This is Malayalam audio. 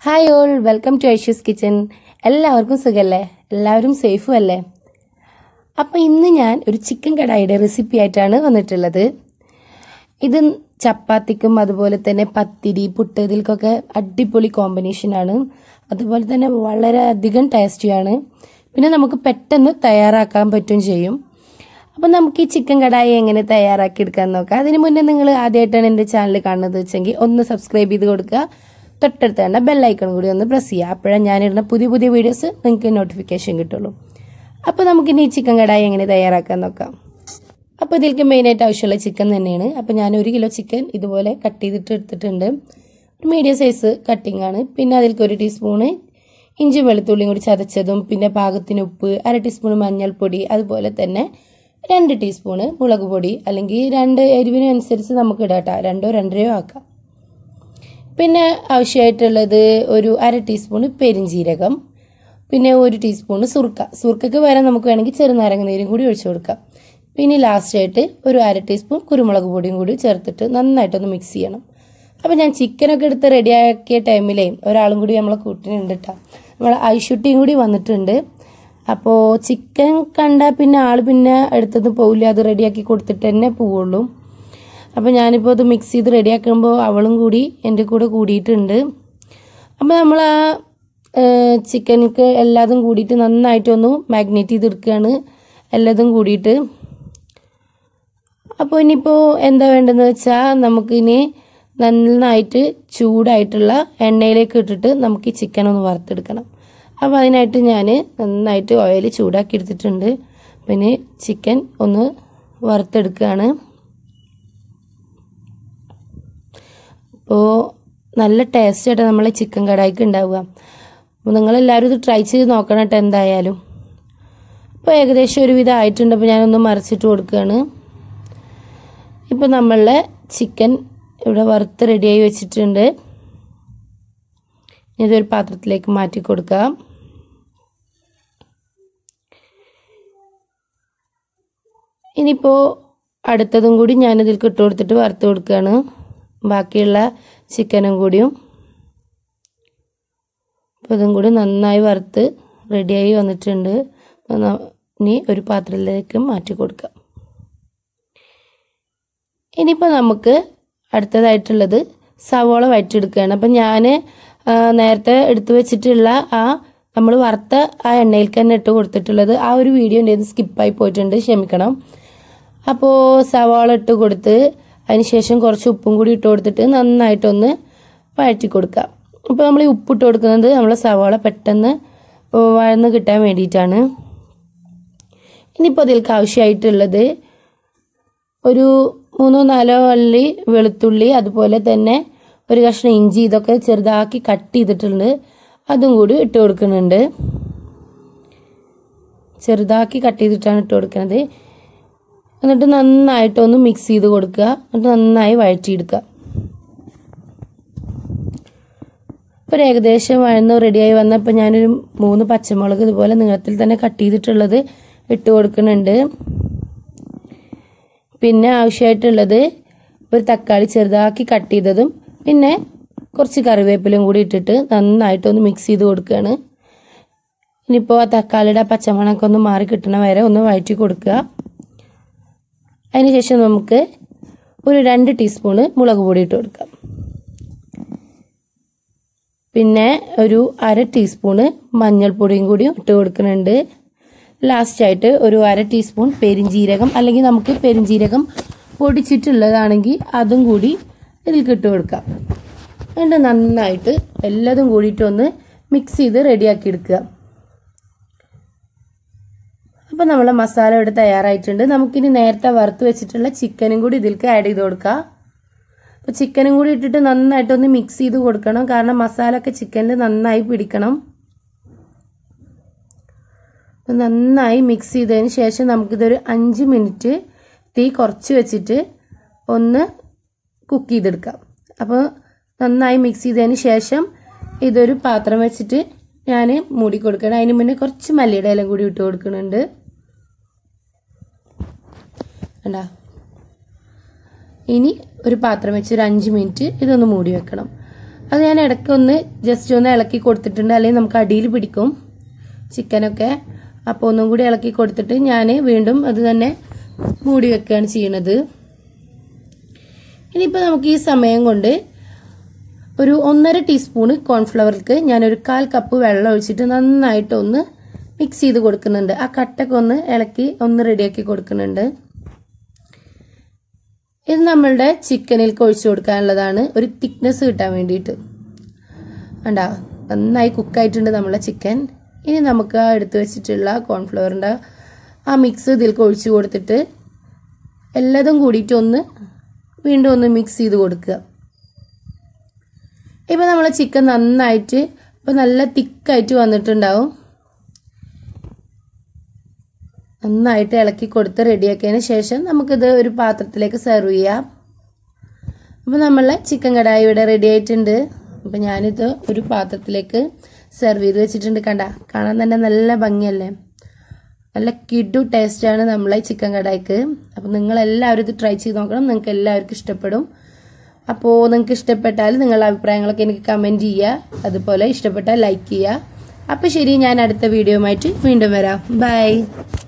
ഹായ് ഓൾ വെൽക്കം ടു ഐഷ്യസ് കിച്ചൻ എല്ലാവർക്കും സുഖല്ലേ എല്ലാവരും സേഫും അല്ലേ അപ്പം ഇന്ന് ഞാൻ ഒരു ചിക്കൻ കടായിയുടെ റെസിപ്പി ആയിട്ടാണ് വന്നിട്ടുള്ളത് ഇത് ചപ്പാത്തിക്കും അതുപോലെ തന്നെ പത്തിരി പുട്ട് ഇതിൽക്കൊക്കെ അടിപൊളി കോമ്പിനേഷനാണ് അതുപോലെ തന്നെ വളരെയധികം ടേസ്റ്റിയാണ് പിന്നെ നമുക്ക് പെട്ടെന്ന് തയ്യാറാക്കാൻ പറ്റും ചെയ്യും അപ്പം നമുക്ക് ഈ ചിക്കൻ കടായി എങ്ങനെ തയ്യാറാക്കി എടുക്കാൻ നോക്കാം അതിന് മുന്നേ നിങ്ങൾ ആദ്യമായിട്ടാണ് എൻ്റെ ചാനൽ കാണുന്നത് വെച്ചെങ്കിൽ ഒന്ന് സബ്സ്ക്രൈബ് ചെയ്ത് കൊടുക്കുക തൊട്ടടുത്ത് തന്നെ ബെല്ലൈക്കൺ കൂടി ഒന്ന് പ്രസ് ചെയ്യുക അപ്പോഴാണ് ഞാനിടുന്ന പുതിയ പുതിയ വീഡിയോസ് നിങ്ങൾക്ക് നോട്ടിഫിക്കേഷൻ കിട്ടുള്ളൂ അപ്പോൾ നമുക്കിനി ഈ ചിക്കൻ കടായി എങ്ങനെ തയ്യാറാക്കാൻ നോക്കാം അപ്പോൾ ഇതിലേക്ക് മെയിനായിട്ട് ആവശ്യമുള്ള ചിക്കൻ തന്നെയാണ് അപ്പോൾ ഞാൻ ഒരു കിലോ ചിക്കൻ ഇതുപോലെ കട്ട് ചെയ്തിട്ട് എടുത്തിട്ടുണ്ട് ഒരു മീഡിയം സൈസ് കട്ടിംഗ് ആണ് പിന്നെ അതിലേക്ക് ഒരു ടീസ്പൂണ് ഇഞ്ചി വെളുത്തുള്ളിയും കൂടി ചതച്ചതും പിന്നെ പാകത്തിന് ഉപ്പ് അര ടീസ്പൂൺ മഞ്ഞൾപ്പൊടി അതുപോലെ തന്നെ രണ്ട് ടീസ്പൂണ് മുളക് പൊടി അല്ലെങ്കിൽ രണ്ട് എരിവിനനുസരിച്ച് നമുക്ക് ഇടാം കേട്ടോ രണ്ടോ രണ്ടരയോ ആക്കാം പിന്നെ ആവശ്യമായിട്ടുള്ളത് ഒരു അര ടീസ്പൂണ് പെരിഞ്ജീരകം പിന്നെ ഒരു ടീസ്പൂണ് സുർക്ക സുർക്കയ്ക്ക് പകരം നമുക്ക് വേണമെങ്കിൽ ചെറുനാരങ്ങ നീരും കൂടി ഒഴിച്ചു കൊടുക്കാം പിന്നെ ലാസ്റ്റായിട്ട് ഒരു അര ടീസ്പൂൺ കുരുമുളക് പൊടിയും കൂടി ചേർത്തിട്ട് നന്നായിട്ടൊന്ന് മിക്സ് ചെയ്യണം അപ്പോൾ ഞാൻ ചിക്കനൊക്കെ എടുത്ത് റെഡിയാക്കിയ ടൈമിലേ ഒരാളും കൂടി നമ്മളെ കൂട്ടിനുണ്ട് കേട്ടോ നമ്മളെ ഐഷുട്ടിയും കൂടി വന്നിട്ടുണ്ട് അപ്പോൾ ചിക്കൻ കണ്ടാൽ പിന്നെ ആൾ പിന്നെ എടുത്തത് പോവില്ല അത് റെഡിയാക്കി കൊടുത്തിട്ട് തന്നെ പോവുള്ളൂ അപ്പോൾ ഞാനിപ്പോൾ അത് മിക്സ് ചെയ്ത് റെഡിയാക്കുമ്പോൾ അവളും കൂടി എൻ്റെ കൂടെ കൂടിയിട്ടുണ്ട് അപ്പോൾ നമ്മൾ ആ ചിക്കനക്ക് എല്ലാതും കൂടിയിട്ട് നന്നായിട്ടൊന്ന് മാഗ്നേറ്റ് ചെയ്തെടുക്കുകയാണ് എല്ലാതും കൂടിയിട്ട് അപ്പോൾ ഇനിയിപ്പോൾ എന്താ വേണ്ടതെന്ന് വെച്ചാൽ നമുക്കിനി നന്നായിട്ട് ചൂടായിട്ടുള്ള എണ്ണയിലേക്ക് ഇട്ടിട്ട് നമുക്ക് ഈ ചിക്കൻ ഒന്ന് വറുത്തെടുക്കണം അപ്പോൾ അതിനായിട്ട് ഞാൻ നന്നായിട്ട് ഓയിൽ ചൂടാക്കി എടുത്തിട്ടുണ്ട് പിന്നെ ചിക്കൻ ഒന്ന് വറുത്തെടുക്കുകയാണ് അപ്പോൾ നല്ല ടേസ്റ്റ് ആയിട്ട് നമ്മളെ ചിക്കൻ കടായിക്ക് ഉണ്ടാവുക അപ്പോൾ നിങ്ങളെല്ലാവരും ഇത് ട്രൈ ചെയ്ത് നോക്കണം കേട്ടോ എന്തായാലും അപ്പോൾ ഏകദേശം ഒരുവിധം ആയിട്ടുണ്ട് അപ്പോൾ ഞാനൊന്ന് മറിച്ചിട്ട് കൊടുക്കുകയാണ് ഇപ്പോൾ നമ്മളുടെ ചിക്കൻ ഇവിടെ വറുത്ത് റെഡിയായി വെച്ചിട്ടുണ്ട് ഇതൊരു പാത്രത്തിലേക്ക് മാറ്റി കൊടുക്കാം ഇനിയിപ്പോൾ അടുത്തതും കൂടി ഞാനിതിൽ ഇട്ട് കൊടുത്തിട്ട് വറുത്ത് കൊടുക്കുകയാണ് ബാക്കിയുള്ള ചിക്കനും കൂടിയും അപ്പോൾ ഇതും കൂടി നന്നായി വറുത്ത് റെഡിയായി വന്നിട്ടുണ്ട് ഇനി ഒരു പാത്രത്തിലേക്ക് മാറ്റി കൊടുക്കാം ഇനിയിപ്പോൾ നമുക്ക് അടുത്തതായിട്ടുള്ളത് സവോള വഴറ്റിയെടുക്കുകയാണ് അപ്പം ഞാൻ നേരത്തെ എടുത്തു വെച്ചിട്ടുള്ള ആ നമ്മൾ വറുത്ത ആ എണ്ണയിൽ തന്നെ ഇട്ട് കൊടുത്തിട്ടുള്ളത് ആ ഒരു വീഡിയോ എൻ്റെ സ്കിപ്പായി പോയിട്ടുണ്ട് ക്ഷമിക്കണം അപ്പോൾ സവാള ഇട്ട് കൊടുത്ത് അതിനുശേഷം കുറച്ച് ഉപ്പും കൂടി ഇട്ട് കൊടുത്തിട്ട് നന്നായിട്ടൊന്ന് വഴറ്റി കൊടുക്കുക അപ്പോൾ നമ്മൾ ഈ ഉപ്പിട്ട് കൊടുക്കുന്നത് നമ്മളെ സവാള പെട്ടെന്ന് വഴന്ന് കിട്ടാൻ വേണ്ടിയിട്ടാണ് ഇനിയിപ്പോൾ അതിലേക്ക് ആവശ്യമായിട്ടുള്ളത് ഒരു മൂന്നോ നാലോ അല്ലി വെളുത്തുള്ളി അതുപോലെ തന്നെ ഒരു കഷ്ണം ഇഞ്ചി ഇതൊക്കെ ചെറുതാക്കി കട്ട് ചെയ്തിട്ടുണ്ട് അതും കൂടി ഇട്ട് കൊടുക്കുന്നുണ്ട് ചെറുതാക്കി കട്ട് ചെയ്തിട്ടാണ് ഇട്ട് കൊടുക്കുന്നത് എന്നിട്ട് നന്നായിട്ടൊന്ന് മിക്സ് ചെയ്ത് കൊടുക്കുക എന്നിട്ട് നന്നായി വഴറ്റിയെടുക്കുക ഇപ്പോൾ ഏകദേശം വഴന്ന് റെഡിയായി വന്നപ്പോൾ ഞാനൊരു മൂന്ന് പച്ചമുളക് ഇതുപോലെ നീളത്തിൽ തന്നെ കട്ട് ചെയ്തിട്ടുള്ളത് ഇട്ട് കൊടുക്കുന്നുണ്ട് പിന്നെ ആവശ്യമായിട്ടുള്ളത് ഒരു തക്കാളി ചെറുതാക്കി കട്ട് ചെയ്തതും പിന്നെ കുറച്ച് കറിവേപ്പിലും കൂടി ഇട്ടിട്ട് നന്നായിട്ടൊന്ന് മിക്സ് ചെയ്ത് കൊടുക്കുകയാണ് ഇനിയിപ്പോൾ ആ തക്കാളിയുടെ പച്ചമണമൊക്കെ ഒന്ന് മാറി കിട്ടണ വരെ ഒന്ന് വഴറ്റി കൊടുക്കുക അതിനുശേഷം നമുക്ക് ഒരു രണ്ട് ടീസ്പൂണ് മുളക് പൊടി ഇട്ട് കൊടുക്കാം പിന്നെ ഒരു അര ടീസ്പൂണ് മഞ്ഞൾപ്പൊടിയും കൂടി ഇട്ട് കൊടുക്കുന്നുണ്ട് ലാസ്റ്റായിട്ട് ഒരു അര ടീസ്പൂൺ പെരിഞ്ജീരകം അല്ലെങ്കിൽ നമുക്ക് പെരിഞ്ജീരകം പൊടിച്ചിട്ടുള്ളതാണെങ്കിൽ അതും കൂടി ഇതിൽ ഇട്ട് കൊടുക്കാം എന്നിട്ട് നന്നായിട്ട് എല്ലാതും കൂടിയിട്ടൊന്ന് മിക്സ് ചെയ്ത് റെഡിയാക്കി എടുക്കുക അപ്പോൾ നമ്മളെ മസാല ഇവിടെ തയ്യാറായിട്ടുണ്ട് നമുക്കിനി നേരത്തെ വറുത്ത് വെച്ചിട്ടുള്ള ചിക്കനും കൂടി ഇതിലേക്ക് ആഡ് ചെയ്ത് കൊടുക്കാം അപ്പോൾ ചിക്കനും കൂടി ഇട്ടിട്ട് നന്നായിട്ടൊന്ന് മിക്സ് ചെയ്ത് കൊടുക്കണം കാരണം മസാല ഒക്കെ ചിക്കനിൽ നന്നായി പിടിക്കണം നന്നായി മിക്സ് ചെയ്തതിന് ശേഷം നമുക്കിതൊരു അഞ്ച് മിനിറ്റ് തീ കുറച്ച് വെച്ചിട്ട് ഒന്ന് കുക്ക് ചെയ്തെടുക്കാം അപ്പോൾ നന്നായി മിക്സ് ചെയ്തതിന് ശേഷം ഇതൊരു പാത്രം വെച്ചിട്ട് ഞാൻ മൂടി കൊടുക്കണം അതിന് മുന്നേ കുറച്ച് മല്ലിയുടെ ഇല കൂടി ഇട്ട് കൊടുക്കുന്നുണ്ട് കണ്ടാ ഇനി ഒരു പാത്രം വെച്ച് ഒരു അഞ്ച് മിനിറ്റ് ഇതൊന്ന് മൂടി വെക്കണം അത് ഞാൻ ഇടയ്ക്ക് ഒന്ന് ജസ്റ്റ് ഒന്ന് ഇളക്കി കൊടുത്തിട്ടുണ്ട് അല്ലെങ്കിൽ നമുക്ക് അടിയിൽ പിടിക്കും ചിക്കനൊക്കെ അപ്പോൾ ഒന്നും കൂടി ഇളക്കി കൊടുത്തിട്ട് ഞാൻ വീണ്ടും അത് തന്നെ മൂടി വെക്കുകയാണ് ചെയ്യണത് ഇനിയിപ്പോൾ നമുക്ക് ഈ സമയം കൊണ്ട് ഒരു ഒന്നര ടീസ്പൂണ് കോൺഫ്ലവർക്ക് ഞാനൊരു കാൽ കപ്പ് വെള്ളം ഒഴിച്ചിട്ട് നന്നായിട്ട് ഒന്ന് മിക്സ് ചെയ്ത് കൊടുക്കുന്നുണ്ട് ആ കട്ടൊക്കെ ഒന്ന് ഇളക്കി ഒന്ന് റെഡിയാക്കി കൊടുക്കുന്നുണ്ട് ഇത് നമ്മളുടെ ചിക്കനിൽ ഒഴിച്ചു കൊടുക്കാനുള്ളതാണ് ഒരു തിക്നെസ് കിട്ടാൻ വേണ്ടിയിട്ട് കണ്ടാ നന്നായി കുക്കായിട്ടുണ്ട് നമ്മളെ ചിക്കൻ ഇനി നമുക്ക് ആ എടുത്തു വെച്ചിട്ടുള്ള കോൺഫ്ലവറിൻ്റെ ആ മിക്സ് ഇതിലേക്ക് ഒഴിച്ചു കൊടുത്തിട്ട് എല്ലാതും കൂടിയിട്ട് ഒന്ന് വീണ്ടും ഒന്ന് മിക്സ് ചെയ്ത് കൊടുക്കുക ഇപ്പം നമ്മളെ ചിക്കൻ നന്നായിട്ട് ഇപ്പം നല്ല തിക്കായിട്ട് വന്നിട്ടുണ്ടാവും നന്നായിട്ട് ഇളക്കി കൊടുത്ത് റെഡിയാക്കിയതിന് ശേഷം നമുക്കിത് ഒരു പാത്രത്തിലേക്ക് സെർവ് ചെയ്യാം അപ്പോൾ നമ്മളെ ചിക്കൻ കടായി ഇവിടെ റെഡി ആയിട്ടുണ്ട് അപ്പം ഞാനിത് ഒരു പാത്രത്തിലേക്ക് സെർവ് ചെയ്ത് വെച്ചിട്ടുണ്ട് കണ്ട കാണാൻ തന്നെ നല്ല ഭംഗിയല്ലേ നല്ല കിഡു ടേസ്റ്റാണ് നമ്മളെ ചിക്കൻ കടായിക്ക് അപ്പം നിങ്ങളെല്ലാവരും ഇത് ട്രൈ ചെയ്ത് നോക്കണം നിങ്ങൾക്ക് എല്ലാവർക്കും ഇഷ്ടപ്പെടും അപ്പോൾ നിങ്ങൾക്ക് ഇഷ്ടപ്പെട്ടാൽ നിങ്ങളുടെ അഭിപ്രായങ്ങളൊക്കെ എനിക്ക് കമൻറ്റ് ചെയ്യുക അതുപോലെ ഇഷ്ടപ്പെട്ടാൽ ലൈക്ക് ചെയ്യുക അപ്പോൾ ശരി ഞാൻ അടുത്ത വീഡിയോ ആയിട്ട് വീണ്ടും വരാം ബൈ